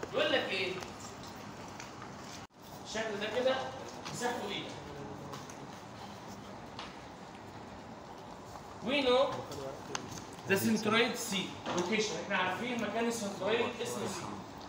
يقول لك ايه الشكل ده كده مساحته ايه we know the centroid C location احنا عارفين مكان السنترويد اسمه C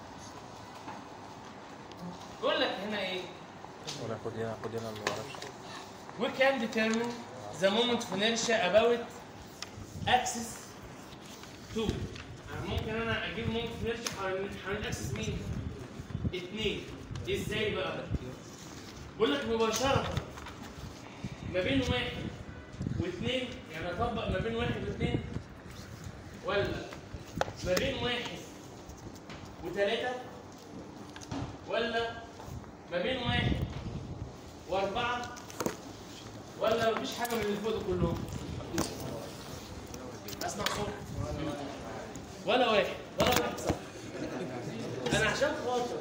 يقول لك هنا ايه ولا خد هنا خد هنا ما اعرفش we can determine the moment of inertia about axis 2 يعني ممكن انا اجيب moment of inertia حوالين حوالين اكسس مين؟ اتنين ازاي بقى؟ بقول لك مباشرة ما بين واحد واثنين يعني اطبق ما بين واحد واثنين ولا ما بين واحد وثلاثة ولا ما بين واحد وأربعة ولا مفيش حاجة من اللي فوق دول كلهم أسمع صوت ولا واحد ولا واحد صح أنا عشان خاطر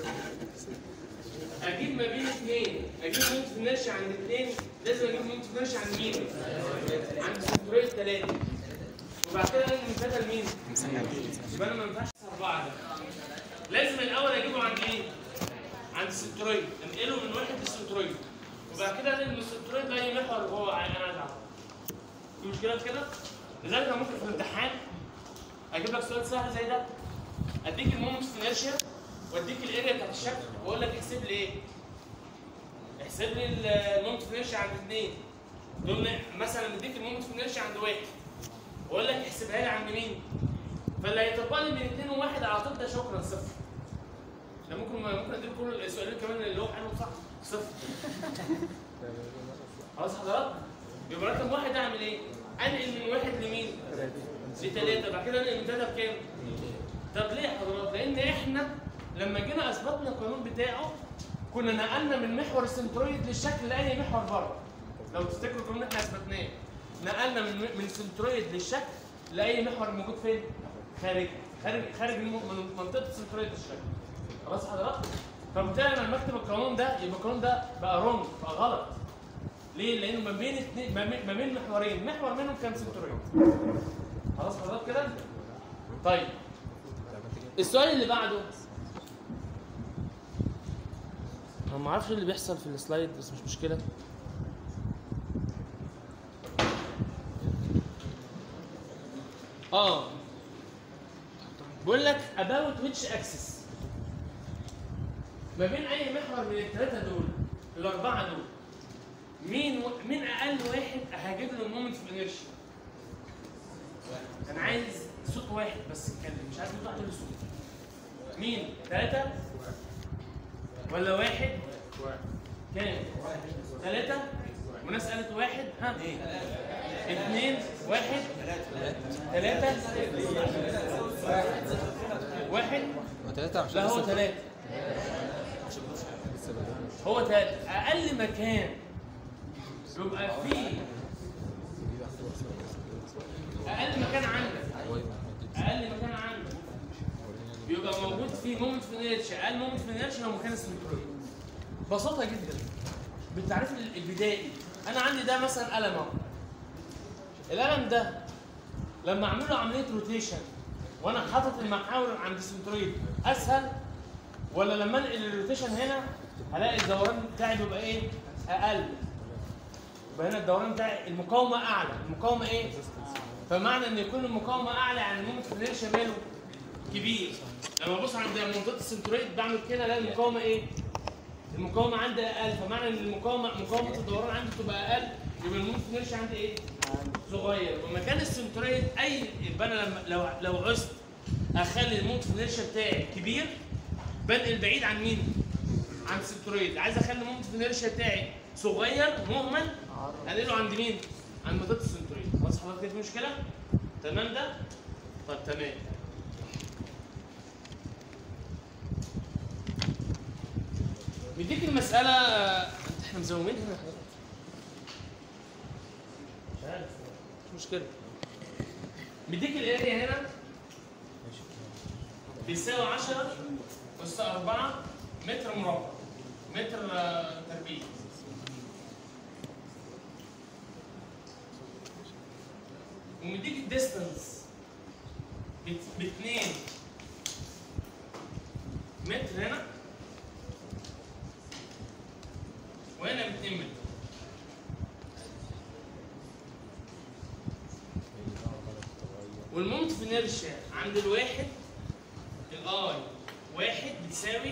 أجيب ما بين اثنين أجيب مونت فينيرش عند اثنين لازم أجيب مونت فينيرش عند مين؟ عند سنتورية ثلاثة وبعد كده لازم نتبادل مين؟ يبقى أنا ما ينفعش أربعة ده لازم الأول أجيبه عند إيه؟ عند السنترويد انقله من واحد للسنترويد وبعد كده انقل من السنترويد لاي محور هو عايز انا عايز اعرفه في مشكله في كده؟ لذلك انا ممكن في الامتحان اجيب لك سؤال سهل زي ده اديك المومنت في انرشيا واديك الاريا بتاعت الشكل واقول لك احسب لي ايه؟ احسب لي المومنت في انرشيا عند اثنين دول مثلا مديك المومنت في انرشيا عند واحد واقول لك احسبها لي عند مين؟ فاللي هيطبق لي بين اثنين وواحد على طول ده شكرا صفر ده ممكن ممكن اديك كل السؤالين كمان اللي هو حلو صح صفر خلاص حضرتك يبقى رقم واحد اعمل ايه؟ انقل من واحد لمين؟ لثلاثه بعد كده انقل من ثلاثه بكام؟ طب ليه يا حضرتك؟ لان احنا لما جينا اثبتنا القانون بتاعه كنا نقلنا من محور السنترويد للشكل لاي محور بره لو تفتكروا القانون احنا اثبتناه نقلنا من من السنترويد للشكل لاي محور موجود فين؟ خارج خارج خارج الم- من منطقه السنترويد للشكل خلاص حضرتك فبالتالي لما اكتب القانون ده يبقى القانون ده بقى رونج بقى غلط ليه؟ لانه ما بين اتنين ما بين- ما بين محورين محور منهم كان سنترويد خلاص حضرتك كده طيب السؤال اللي بعده انا ما اعرفش اللي بيحصل في السلايد بس مش مشكله اه بيقول لك about which axis ما بين اي محور من الثلاثه دول الاربعه دول مين و... مين اقل واحد هجيب له المومنت في انرشيا انا عايز صوت واحد بس يتكلم مش عايز يطلع كل صوت مين ثلاثه ولا واحد كام ثلاثه وناس قالت واحد ها اثنين واحد ثلاثه واحد وثلاثة عشان لا هو لسه ثلاثه لسه بدأنا. هو ثلاثه اقل مكان يبقى فيه اقل مكان عندك اقل مكان عندك بيبقى موجود فيه مومنت في انرشيا اقل مومنت في انرشيا هو مكان السنترويد ببساطه جدا بالتعريف البدائي انا عندي ده مثلا قلم اهو القلم ده لما اعمل له عمليه روتيشن وانا حاطط المحاور عند السنترويد اسهل ولا لما انقل الروتيشن هنا هلاقي الدوران بتاعي بيبقى ايه اقل يبقى هنا الدوران بتاعي المقاومه اعلى المقاومه ايه فمعنى ان يكون المقاومه اعلى يعني المومنت في الانرشيا ماله كبير لما ابص عند منطقه السنترويد بعمل كده الاقي المقاومه ايه المقاومه عندي اقل فمعنى ان المقاومه مقاومه الدوران عندي تبقى اقل يبقى المومنت في الانرشيا عندي ايه صغير ومكان السنترويد اي يبقى انا لما لو لو عزت اخلي المومنت في الانرشيا بتاعي كبير بنقل بعيد عن مين عن السنترويد عايز اخلي المومنت في الانرشيا بتاعي صغير مهمل انقله عند مين عند منطقه السنترويد خلاص حضرتك في مشكله تمام ده طب تمام مديك المسألة احنا مزومين هنا حضرتك مش عارف مش مشكلة مديك الاريا هنا بيساوي 10 أس 4 متر مربع متر آه، تربيع ومديك الديستنس باتنين متر هنا وهنا ب 2 متر والمومنت في انرشيا عند الواحد الاي واحد بتساوي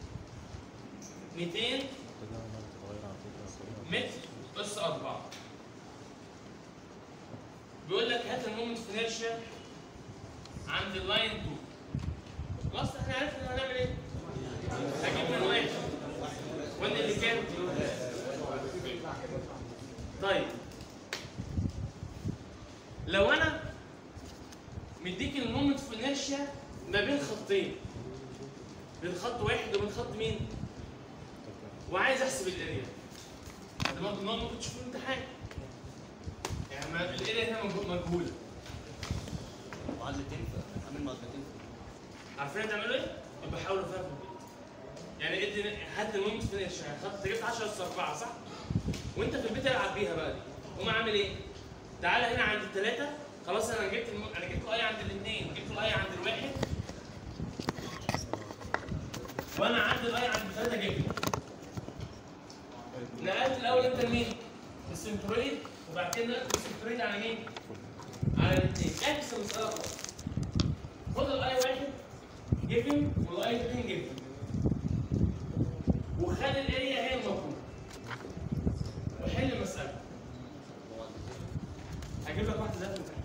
200 متر اس 4 بيقول لك هات المومنت في انرشيا عند اللاين 2 خلاص احنا عرفنا هنعمل ايه؟ هجيب من واحد وان اللي كام؟ طيب لو انا مديك المومنت في انرشيا ما بين خطين بين خط واحد وبين خط مين؟ وعايز احسب الاريا ده برضه نوع ممكن تشوفه في الامتحان يعني ما الاريا هنا مجهو- مجهوله معادلتين عامل معادلتين عارفين هتعملوا ايه؟ يبقى حاولوا فيها في البيت. يعني ادي هات المومنت في انرشيا يعني خط انت جبت 10 اس 4 صح؟ وانت في البيت العب بيها بقى دي قوم عامل ايه؟ تعالى هنا عند الثلاثه خلاص انا جبت الم... انا جبت الاي عند الاثنين جبت الاي عند الواحد وانا عندي الاي عند الثلاثه جبت نقلت الاول انت لمين؟ السنترويد وبعد كده نقلت السنترويد على مين؟ على الاثنين اعكس المساله خالص خد الاي واحد جيفن والاي اثنين جيفن وخلي الاريا هي المطلوبه وحل المساله هجيب لك واحده زي الامتحان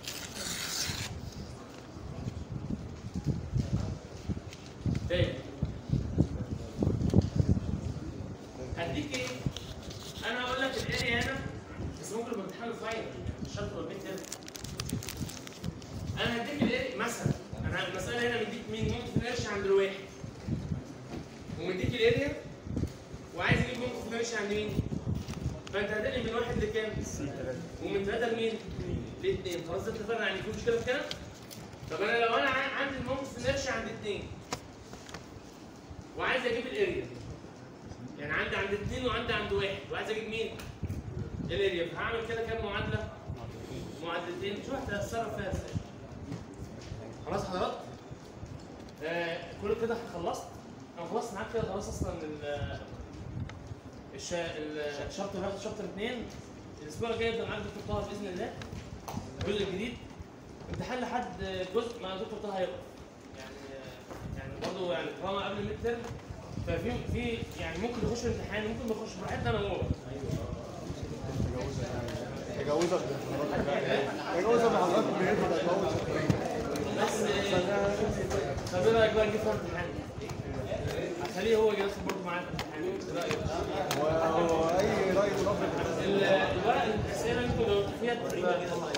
تاني هديك ايه؟ انا هقول لك الاريا هنا بس ممكن يبقى امتحان فاينل مش شرط يبقى بيت هنا انا هديك الاريا مثلا انا المساله هنا مديك مين ممكن تنرش عند الواحد ومديك الاريا وعايز اجيب ممكن تنرش عند مين؟ فانت هتنقل من واحد لكام؟ ومن ثلاثه لمين؟ لاثنين خلاص ده اتفقنا يعني في مشكله في كده؟ طب انا لو انا ع- عندي المومنت في انرشيا عند اثنين وعايز اجيب الاريا يعني عندي عند اثنين وعندي عند واحد وعايز اجيب مين؟ الاريا فهعمل كده كام معادله؟ معادلتين شوف هتتصرف فيها ازاي خلاص حضرات؟ آه كل كده خلصت؟ انا خلصت معاك كده خلاص اصلا ال- الش... الشابتر واحد شابتر اثنين الاسبوع الجاي يبدا معاك دكتور طه باذن الله الجزء الجديد امتحان لحد جزء مع دكتور طه هيقف يعني يعني برضه يعني طالما قبل الميد ترم ففي في يعني ممكن يخش الامتحان ممكن ما يخش براحتنا انا وهو تجاوزك تجاوزك بحضرتك بيدخل تجاوز بس آه، طب ايه رايك بقى نجيب فيها امتحان؟ هخليه هو يدخل برضه معايا في الامتحان ايه رايك؟ واي راي مرافق ال- الورق الاسئله اللي انتوا جاوبتوا فيها تقريبا